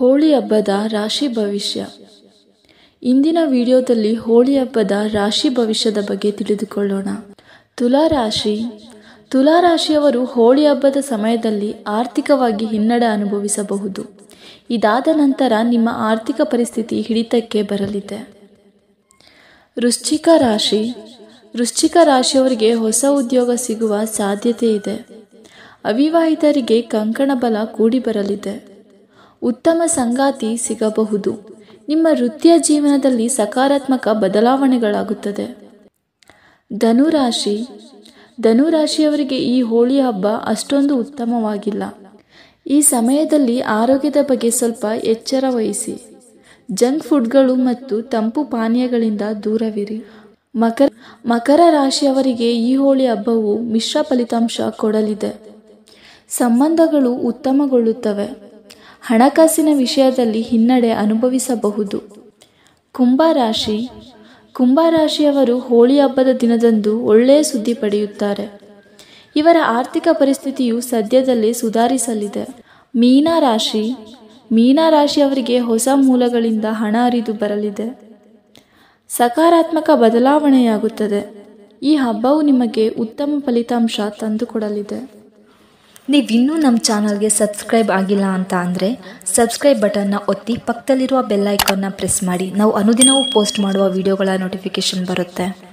ಹೋಳಿ ಹಬ್ಬದ ರಾಶಿ ಭವಿಷ್ಯ ಇಂದಿನ ವಿಡಿಯೋದಲ್ಲಿ ಹೋಳಿ ಹಬ್ಬದ ರಾಶಿ ಭವಿಷ್ಯದ ಬಗ್ಗೆ ತಿಳಿದುಕೊಳ್ಳೋಣ ತುಲಾ ರಾಶಿ ತುಲಾ ರಾಶಿಯವರು ಹೋಳಿ ಹಬ್ಬದ ಸಮಯದಲ್ಲಿ ಆರ್ಥಿಕವಾಗಿ ಹಿನ್ನಡೆ ಅನುಭವಿಸಬಹುದು ಇದಾದ ನಂತರ ನಿಮ್ಮ ಆರ್ಥಿಕ ಪರಿಸ್ಥಿತಿ ಹಿಡಿತಕ್ಕೆ ಬರಲಿದೆ ವೃಶ್ಚಿಕ ರಾಶಿ ವೃಶ್ಚಿಕ ರಾಶಿಯವರಿಗೆ ಹೊಸ ಉದ್ಯೋಗ ಸಿಗುವ ಸಾಧ್ಯತೆ ಇದೆ ಅವಿವಾಹಿತರಿಗೆ ಕಂಕಣ ಬಲ ಕೂಡಿ ಬರಲಿದೆ ಉತ್ತಮ ಸಂಗಾತಿ ಸಿಗಬಹುದು ನಿಮ್ಮ ವೃತ್ತಿಯ ಜೀವನದಲ್ಲಿ ಸಕಾರಾತ್ಮಕ ಬದಲಾವಣೆಗಳಾಗುತ್ತದೆ ಧನುರಾಶಿ ಧನುರಾಶಿಯವರಿಗೆ ಈ ಹೋಳಿ ಹಬ್ಬ ಅಷ್ಟೊಂದು ಉತ್ತಮವಾಗಿಲ್ಲ ಈ ಸಮಯದಲ್ಲಿ ಆರೋಗ್ಯದ ಬಗ್ಗೆ ಸ್ವಲ್ಪ ಎಚ್ಚರ ವಹಿಸಿ ಜಂಕ್ ಫುಡ್ಗಳು ಮತ್ತು ತಂಪು ಪಾನೀಯಗಳಿಂದ ದೂರವಿರಿ ಮಕರ ಮಕರ ರಾಶಿಯವರಿಗೆ ಈ ಹೋಳಿ ಹಬ್ಬವು ಮಿಶ್ರ ಫಲಿತಾಂಶ ಕೊಡಲಿದೆ ಸಂಬಂಧಗಳು ಉತ್ತಮಗೊಳ್ಳುತ್ತವೆ ಹಣಕಾಸಿನ ವಿಷಯದಲ್ಲಿ ಹಿನ್ನಡೆ ಅನುಭವಿಸಬಹುದು ಕುಂಭರಾಶಿ ಕುಂಭರಾಶಿಯವರು ಹೋಳಿ ಹಬ್ಬದ ದಿನದಂದು ಒಳ್ಳೆಯ ಸುದ್ದಿ ಪಡೆಯುತ್ತಾರೆ ಇವರ ಆರ್ಥಿಕ ಪರಿಸ್ಥಿತಿಯು ಸದ್ಯದಲ್ಲೇ ಸುಧಾರಿಸಲಿದೆ ಮೀನರಾಶಿ ಮೀನರಾಶಿಯವರಿಗೆ ಹೊಸ ಮೂಲಗಳಿಂದ ಹಣ ಹರಿದು ಬರಲಿದೆ ಸಕಾರಾತ್ಮಕ ಬದಲಾವಣೆಯಾಗುತ್ತದೆ ಈ ಹಬ್ಬವು ನಿಮಗೆ ಉತ್ತಮ ಫಲಿತಾಂಶ ತಂದುಕೊಡಲಿದೆ ನೀವಿನ್ನೂ ನಮ್ಮ ಚಾನಲ್ಗೆ ಸಬ್ಸ್ಕ್ರೈಬ್ ಆಗಿಲ್ಲ ಅಂತ ಅಂದರೆ ಸಬ್ಸ್ಕ್ರೈಬ್ ಬಟನ್ನ ಒತ್ತಿ ಪಕ್ಕದಲ್ಲಿರುವ ಬೆಲ್ ಐಕಾನ್ನ ಪ್ರೆಸ್ ಮಾಡಿ ನಾವು ಅನುದಿನವೂ ಪೋಸ್ಟ್ ಮಾಡುವ ವಿಡಿಯೋಗಳ ನೋಟಿಫಿಕೇಷನ್ ಬರುತ್ತೆ